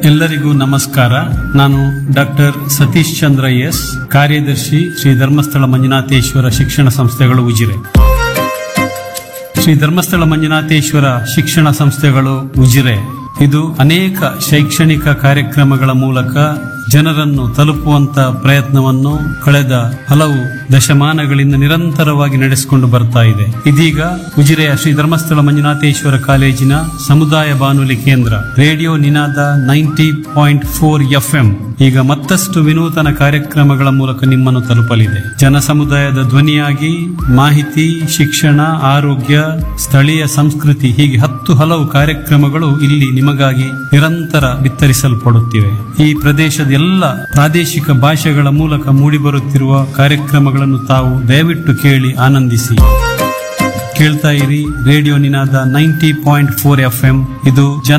ಎಲ್ಲರಿಗೂ ನಮಸ್ಕಾರ ನಾನು ಡಾಕ್ಟರ್ ಸತೀಶ್ ಚಂದ್ರ ಎಸ್ ಕಾರ್ಯದರ್ಶಿ ಶ್ರೀ ಧರ್ಮಸ್ಥಳ ಮಂಜುನಾಥೇಶ್ವರ ಶಿಕ್ಷಣ ಸಂಸ್ಥೆಗಳು ಉಜಿರೆ ಶ್ರೀ ಧರ್ಮಸ್ಥಳ ಮಂಜುನಾಥೇಶ್ವರ ಶಿಕ್ಷಣ ಸಂಸ್ಥೆಗಳು ಉಜಿರೆ ಇದು ಅನೇಕ ಶೈಕ್ಷಣಿಕ ಕಾರ್ಯಕ್ರಮಗಳ ಮೂಲಕ ಜನರನ್ನು ತಲುಪುವಂತ ಪ್ರಯತ್ನವನ್ನು ಕಳೆದ ಹಲವು ದಶಮಾನಗಳಿಂದ ನಿರಂತರವಾಗಿ ನಡೆಸಿಕೊಂಡು ಬರ್ತಾ ಇದೆ ಇದೀಗ ಉಜಿರೆಯ ಶ್ರೀ ಧರ್ಮಸ್ಥಳ ಮಂಜುನಾಥೇಶ್ವರ ಕಾಲೇಜಿನ ಸಮುದಾಯ ಬಾನುಲಿ ಕೇಂದ್ರ radio Ninada ninety point four FM ಈಗ ಮತ್ತಷ್ಟು ವಿನೂತನ ಕಾರ್ಯಕ್ರಮಗಳ ಮೂಲಕ ನಿಮ್ಮನ್ನು ತಲುಪಲಿದೆ ಜನ ಸಮುದಾಯದ ಧ್ವನಿಯಾಗಿ ಮಾಹಿತಿ ಶಿಕ್ಷಣ ಆರೋಗ್ಯ ಸ್ಥಳೀಯ ಸಂಸ್ಕೃತಿ ಹೀಗೆ ಹತ್ತು ಹಲವು ಕಾರ್ಯಕ್ರಮಗಳು ಇಲ್ಲಿ ನಿಮಗಾಗಿ ನಿರಂತರ ಬಿತ್ತರಿಸಲ್ಪಡುತ್ತಿವೆ ಈ ಪ್ರದೇಶದ ಎಲ್ಲ ಪ್ರಾದೇಶಿಕ ಭಾಷೆಗಳ ಮೂಲಕ ಮೂಡಿಬರುತ್ತಿರುವ ಕಾರ್ಯಕ್ರಮಗಳನ್ನು ತಾವು ದಯವಿಟ್ಟು ಕೇಳಿ ಆನಂದಿಸಿ ಕೇಳ್ತಾ ಇರಿ radio Ninada ninety point four F M ಇದು ಜನ